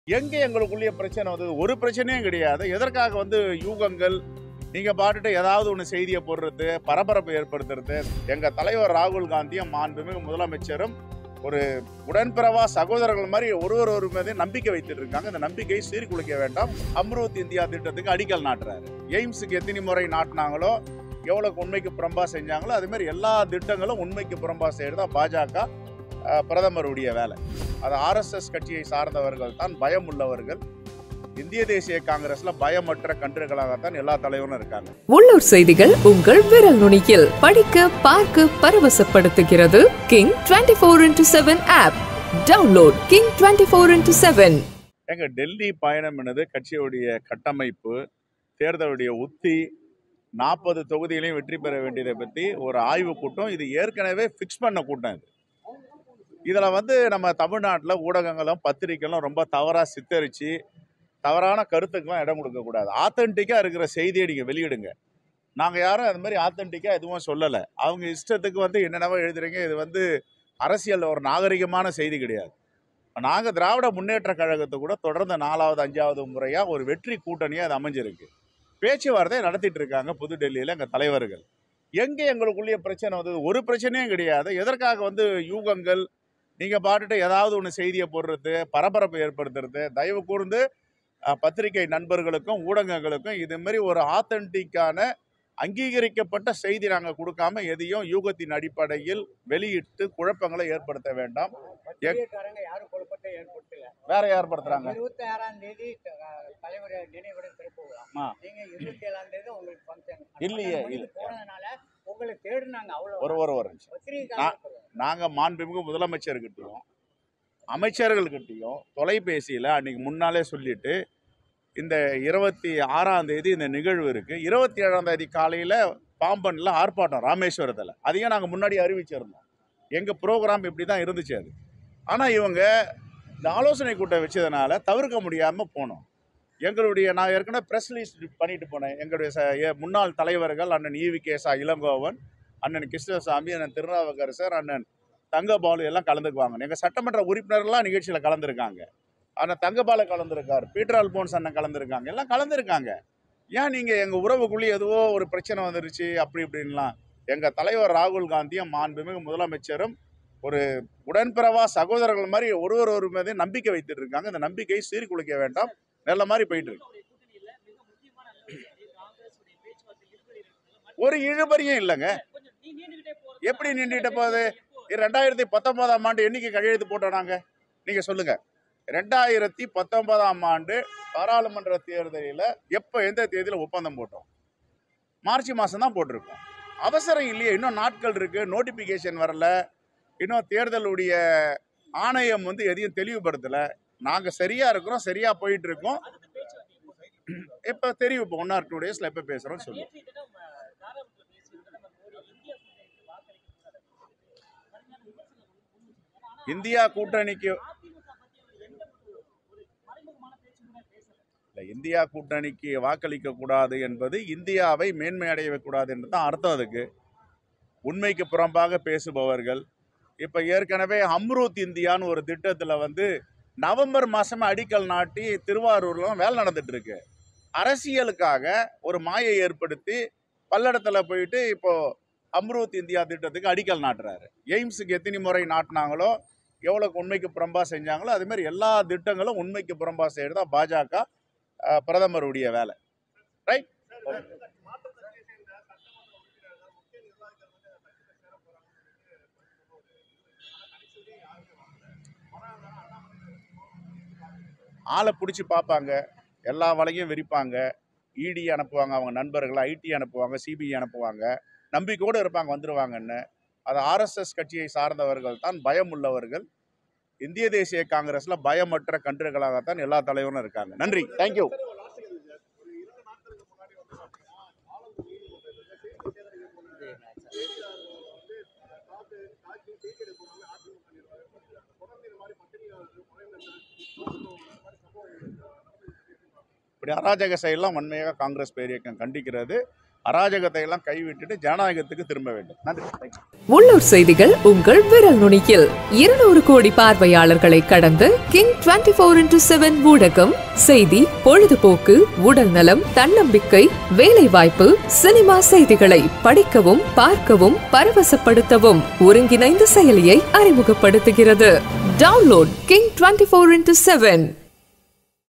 எங்க எங்களுக்குள்ளேயே பிரச்சனை வந்தது ஒரு பிரச்சனையும் கிடையாது எதற்காக வந்து யூகங்கள் நீங்க பாட்டுட்டு ஏதாவது ஒன்று செய்தியை போடுறது பரபரப்பு ஏற்படுத்துறது எங்க தலைவர் ராகுல் காந்தியும் மாண்புமிகு முதலமைச்சரும் ஒரு உடன்பிறவா சகோதரர்கள் மாதிரி ஒருவர் ஒரு மீது நம்பிக்கை வைத்துட்டு இருக்காங்க இந்த நம்பிக்கையை சீர்குலைக்க வேண்டாம் அம்ருத் இந்தியா திட்டத்துக்கு அடிக்கல் நாட்டுறாரு எய்ம்ஸுக்கு எத்தனை முறை நாட்டினாங்களோ எவ்வளோக்கு உண்மைக்கு புறம்பா செஞ்சாங்களோ அது மாதிரி எல்லா திட்டங்களும் உண்மைக்கு புறம்பா செய்யறதா பாஜக அஹ், பிரதமருடைய வேலை அது ஆர்எஸ்எஸ் கட்சியை சார்ந்தவர்கள் தான் பயம் உள்ளவர்கள் இந்திய தேசிய காங்கிரஸ்ல பயமற்ற கன்றுகளாகத்தான் எல்லா தலைவரும் இருக்காங்க உள்ளூர் செய்திகள் உங்கள் விரல் நுனியில் படிக்க பார்க்க பரவசப்படுத்துகிறது King twenty four into seven app download King twenty four into seven எங்க டெல்லி பயணம் என்னது கட்சியுடைய கட்டமைப்பு தேர்தலுடைய உத்தி நாற்பது தொகுதிகளையும் வெற்றி பெற வேண்டியதை பற்றி ஒரு ஆய்வு கூட்டம் இது ஏற்கனவே ஃபிக்ஸ் பண்ண கூட்டம் இது இதில் வந்து நம்ம தமிழ்நாட்டில் ஊடகங்களும் பத்திரிக்கைகளும் ரொம்ப தவறாக சித்தரித்து தவறான கருத்துக்கெல்லாம் இடம் கொடுக்கக்கூடாது ஆத்தென்டிக்காக இருக்கிற செய்தியை நீங்கள் வெளியிடுங்க நாங்கள் யாரும் அது மாதிரி ஆத்தென்டிக்காக எதுவும் சொல்லலை அவங்க இஷ்டத்துக்கு வந்து என்னென்னவோ எழுதுறீங்க இது வந்து அரசியல் ஒரு நாகரிகமான செய்தி கிடையாது நாங்கள் திராவிட முன்னேற்ற கழகத்தை கூட தொடர்ந்து நாலாவது அஞ்சாவது முறையாக ஒரு வெற்றி கூட்டணியாக அது அமைஞ்சிருக்கு பேச்சுவார்த்தை நடத்திட்டு இருக்காங்க புதுடெல்லியில் எங்கள் தலைவர்கள் எங்கே எங்களுக்குள்ளேயே பிரச்சனை வந்தது ஒரு பிரச்சனையும் கிடையாது எதற்காக வந்து யூகங்கள் நீங்கள் பாட்டுட்டு ஏதாவது ஒன்று செய்தியை போடுறது பரபரப்பு ஏற்படுத்துறது தயவு கூர்ந்து அஹ், பத்திரிகை நண்பர்களுக்கும் ஊடகங்களுக்கும் இது மாதிரி ஒரு ஆத்தென்டிக்கான அங்கீகரிக்கப்பட்ட செய்தி நாங்கள் கொடுக்காம எதையும் யூகத்தின் அடிப்படையில் வெளியிட்டு குழப்பங்களை ஏற்படுத்த வேண்டாம் பத்திரிகைக்காரங்க யாரும் குழப்பத்தை ஏற்படுத்தல வேற யார் படுத்துறாங்க இருபத்தி ஆறாம் தேதி அஹ், தலைவர் நினைவிட திறப்பு விழா ஆ. நீங்க இருபத்தி ஏழாம் தேதி உங்களுக்கு ஃபங்க்ஷன் இல்லையே, இல்ல. போனதுனால உங்களை தேடுனாங்க ஒரு அவ்வளவு ஒரு ஒரு நிமிஷம் பத்திரிகைக்காரங்க நாங்கள் மாண்புமிகு முதலமைச்சர்கிட்டையும் அமைச்சர்கள்கிட்டையும் தொலைபேசியில் அன்னைக்கு முன்னாலே சொல்லிட்டு இந்த இருபத்தி ஆறாம் தேதி இந்த நிகழ்வு இருக்கு இருபத்தி ஏழாம் தேதி காலையில் பாம்பனில் ஆர்ப்பாட்டம் ராமேஸ்வரத்தில் அதையும் நாங்கள் முன்னாடி அறிவிச்சிருந்தோம் எங்கள் ப்ரோக்ராம் இப்படி தான் இருந்துச்சு அது ஆனால் இவங்க இந்த ஆலோசனை கூட்டம் வச்சதுனால தவிர்க்க முடியாமல் போனோம் எங்களுடைய நான் ஏற்கனவே ப்ரெஸ் லிஸ்ட் பண்ணிட்டு போனேன் எங்களுடைய ச- எ- முன்னாள் தலைவர்கள் அண்ணன் ஈவி கேசா இளங்கோவன் அண்ணன் கிருஷ்ணசாமி அண்ணன் திருநாவுக்கரசர் அண்ணன் தங்கபாலு எல்லாம் கலந்துக்குவாங்க எங்கள் சட்டமன்ற உறுப்பினர்லாம் நிகழ்ச்சியில் கலந்துருக்காங்க அண்ணன் தங்கபாலு கலந்துருக்கார் பீட்டர் அல்போன்ஸ் அண்ணன் கலந்துருக்காங்க எல்லாம் கலந்துருக்காங்க ஏன் நீங்கள் எங்கள் உறவுக்குள்ளேயே எதுவோ ஒரு பிரச்சனை வந்துருச்சு அப்படி இப்படின்லாம் எங்கள் தலைவர் ராகுல் காந்தியும் மாண்புமிகு முதலமைச்சரும் ஒரு உடன்பிறவா சகோதரர்கள் மாதிரி ஒருவர் ஒரு மீது நம்பிக்கை வைத்துட்டு இருக்காங்க இந்த நம்பிக்கையை சீர்குலைக்க வேண்டாம் நல்ல மாதிரி போயிட்டு இருக்கு ஒரு இழுபறியும் இல்லைங்க எப்படி நின்றுட்டு போகுது ரெண்டாயிரத்தி பத்தொன்பதாம் ஆண்டு என்னைக்கு கையெழுத்து போட்டோம் நாங்க நீங்க சொல்லுங்க ரெண்டாயிரத்தி பத்தொன்பதாம் ஆண்டு பாராளுமன்ற தேர்தலில் எப்போ எந்த தேதியில் ஒப்பந்தம் போட்டோம் மார்ச் மாதம் தான் போட்டிருக்கோம் அவசரம் இல்லையே இன்னும் நாட்கள் இருக்கு நோட்டிஃபிகேஷன் வரல இன்னும் தேர்தலுடைய ஆணையம் வந்து எதையும் தெளிவுபடுத்தலை நாங்கள் சரியா இருக்கிறோம் சரியா போயிட்டு இருக்கோம் இப்போ தெரியும் இப்போ ஒன் ஆர் டூ டேஸில் எப்போ பேசுகிறோம் சொல்லு இந்தியா கூட்டணிக்கு இல்ல, இந்தியா கூட்டணிக்கு வாக்களிக்க கூடாது என்பது இந்தியாவை மேன்மையடைய கூடாது என்று தான் அர்த்தம் அதுக்கு உண்மைக்கு புறம்பாக பேசுபவர்கள் இப்போ ஏற்கனவே அம்ரூத் இந்தியான்னு ஒரு திட்டத்தில் வந்து நவம்பர் மாசமே அடிக்கல் நாட்டி திருவாரூர்ல வேலை நடந்துட்டு இருக்கு அரசியலுக்காக ஒரு மாயை ஏற்படுத்தி பல்லடத்தில் போயிட்டு இப்போ அம்ரூத் இந்தியா திட்டத்துக்கு அடிக்கல் நாட்டுறாரு எய்ம்ஸுக்கு எத்தனை முறை நாட்டினாங்களோ எவ்வளோக்கு உண்மைக்கு புறம்பா செஞ்சாங்களோ அது மாதிரி எல்லா திட்டங்களும் உண்மைக்கு புறம்பா செய்யறதா பாஜக அஹ், பிரதமருடைய வேலை ரைட் ஆளை பிடிச்சி பார்ப்பாங்க எல்லா வலையும் விரிப்பாங்க இடி அனுப்புவாங்க அவங்க நண்பர்கள் ஐடி அனுப்புவாங்க சிபிஐ அனுப்புவாங்க நம்பிக்கையோடு இருப்பாங்க வந்துருவாங்கன்னு அது ஆர்எஸ்எஸ் கட்சியை சார்ந்தவர்கள் தான் பயம் உள்ளவர்கள் இந்திய தேசிய காங்கிரஸ்ல பயமற்ற கன்றுகளாகத்தான் எல்லா தலைவரும் இருக்காங்க நன்றி தேங்க்யூ இப்படி அராஜக செயலாம் வன்மையாக காங்கிரஸ் பேரியக்கம் கண்டிக்கிறது அராஜகத்தை எல்லாம் கைவிட்டுட்டு ஜனநாயகத்துக்கு திரும்ப வேண்டும் நன்றி Thank you. உள்ளூர் செய்திகள் உங்கள் விரல் நுனியில் இருநூறு கோடி பார்வையாளர்களை கடந்த King twenty four into seven ஊடகம் செய்தி பொழுதுபோக்கு உடல் நலம் தன்னம்பிக்கை வேலை வாய்ப்பு சினிமா செய்திகளை படிக்கவும் பார்க்கவும் பரவசப்படுத்தவும் ஒருங்கிணைந்த செயலியை அறிமுகப்படுத்துகிறது download King twenty four into seven